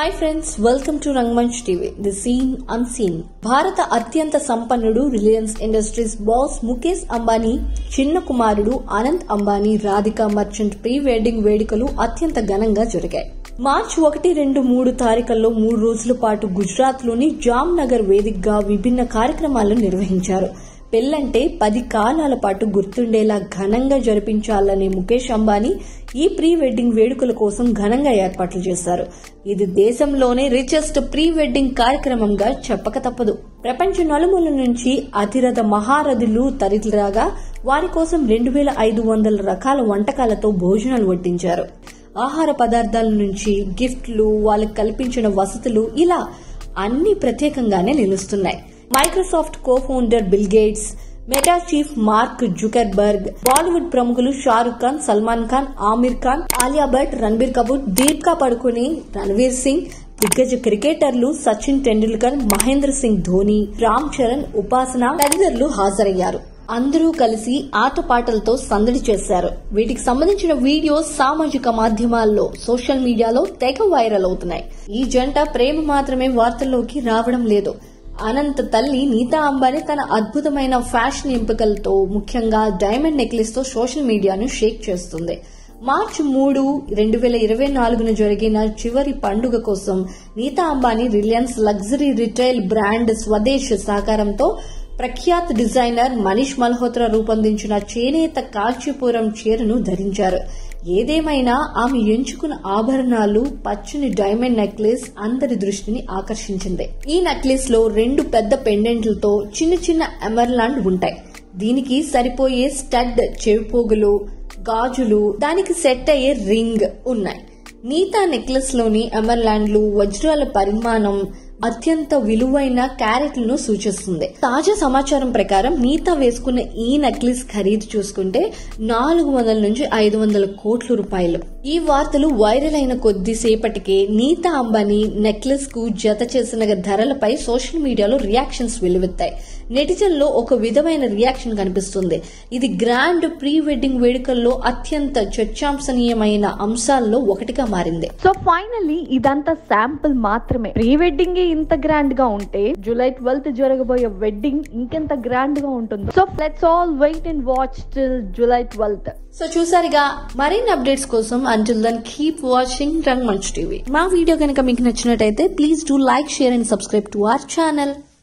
hi friends welcome to Rangmanch TV the seen unseen భారత అత్యంత సంపన్నుడు Reliance Industries boss Mukesh Ambani చిన్న కుమారుడు అనంత్ అంబానీ రాధికా మర్చెంట్ ప్రీ వెడ్డింగ్ వేడుకలు అత్యంత ఘనంగా జరిగాయి మార్చి ఒకటి రెండు మూడు తారీఖుల్లో మూడు రోజుల పాటు గుజరాత్ లోని జామ్ నగర్ వేదికగా విభిన్న కార్యక్రమాలను నిర్వహించారు పెళ్లంటే పది కాలాల పాటు గుర్తుండేలా ఘనంగా జరిపించాలనే ముఖేష్ అంబానీ ఈ ప్రీ వెడ్డింగ్ వేడుకల కోసం ఘనంగా ఏర్పాట్లు చేశారు ఇది దేశంలోనే రిచెస్ట్ ప్రీ వెడ్డింగ్ కార్యక్రమంగా చెప్పక తప్పదు ప్రపంచ నలుమూల నుంచి అతిరథ మహారథులు తరలిరాగా వారి కోసం రెండు వేల ఐదు వందల రకాల వంటకాలతో భోజనాలు వడ్డించారు ఆహార పదార్థాల నుంచి గిఫ్ట్లు వాళ్ళకి కల్పించిన వసతులు ఇలా అన్ని ప్రత్యేకంగానే నిలుస్తున్నాయి Microsoft co founder Bill Gates Meta chief Mark Zuckerberg Bollywood ప్రముఖులు షారుఖ్ ఖాన్ సల్మాన్ ఖాన్ ఆమిర్ ఖాన్ ఆలియా భట్ రణబీర్ కపూర్ దీపికా పడుకుని రణవీర్ సింగ్ దిగ్గజ క్రికెటర్లు సచిన్ టెండూల్కర్ మహేంద్ర సింగ్ ధోని రామ్ చరణ్ ఉపాసన తదితరులు హాజరయ్యారు అందరూ కలిసి ఆటపాటలతో సందడి చేశారు వీటికి సంబంధించిన వీడియోస్ సామాజిక మాధ్యమాల్లో సోషల్ మీడియాలో తెగ వైరల్ అవుతున్నాయి ఈ జంట ప్రేమ మాత్రమే వార్తల్లోకి రావడం లేదు అనంత్ తల్లి నీతా అంబానీ తన అద్భుతమైన ఫ్యాషన్ ఎంపికలతో ముఖ్యంగా డైమండ్ నెక్లెస్ తో సోషల్ మీడియాను షేక్ చేస్తుంది మార్చి మూడు రెండు వేల ఇరవై నాలుగున జరిగిన చివరి పండుగ కోసం Nita Ambani Reliance luxury retail brand Swadesh సహకారంతో ప్రఖ్యాత్ డిజైనర్ మనీష్ మల్హోత్రా రూపొందించిన చేనేత కాల్చీపురం చీరను ధరించారు ఏదేమైనా ఆమె ఎంచుకున్న ఆభరణాలు పచ్చని డైమండ్ నెక్లెస్ అందరి దృష్టిని ఆకర్షించింది ఈ నెక్లెస్ లో రెండు పెద్ద పెండెంట్లతో చిన్న చిన్న ఎమర్లాండ్ ఉంటాయి దీనికి సరిపోయే స్టడ్ చెవిపోగులు గాజులు దానికి సెట్ అయ్యే రింగ్ ఉన్నాయి నీతా నెక్లెస్ లోని ఎమర్లాండ్లు వజ్రాల పరిమాణం అత్యంత విలువైన క్యారెట్లను సూచిస్తుంది తాజా సమాచారం ప్రకారం నీతా వేసుకున్న ఈ నెక్లెస్ ఖరీదు చూసుకుంటే నాలుగు వందల నుంచి ఐదు వందల కోట్ల రూపాయలు ఈ వార్తలు వైరల్ అయిన కొద్దిసేపటికే నీతా అంబానీ నెక్లెస్ కు జత చేసిన ధరలపై సోషల్ మీడియాలో రియాక్షన్స్ వెల్లువెత్తాయి నెటిజన్లో ఒక విధమైన రియాక్షన్ కనిపిస్తుంది ఇది గ్రాండ్ ప్రీ వెడ్డింగ్ వేడుకల్లో అత్యంత చర్చాంశనీయమైన అంశాల్లో ఒకటిగా మారింది సో ఫైనల్లీ ఇదంతా శాంపుల్ మాత్రమే ప్రీ వెడ్డింగ్ ఇంత గ్రాండ్ గా ఉంటే జూలై ట్వెల్త్ జరగబోయే వెడ్డింగ్ ఇంకెంత గ్రాండ్ గా ఉంటుంది so let's all wait and watch till July twelfth so చూసారుగా మరిన్ని అప్డేట్స్ కోసం until then keep watching Rangmanch TV మా వీడియో కనుక మీకు నచ్చినట్టయితే please do like share and subscribe to our channel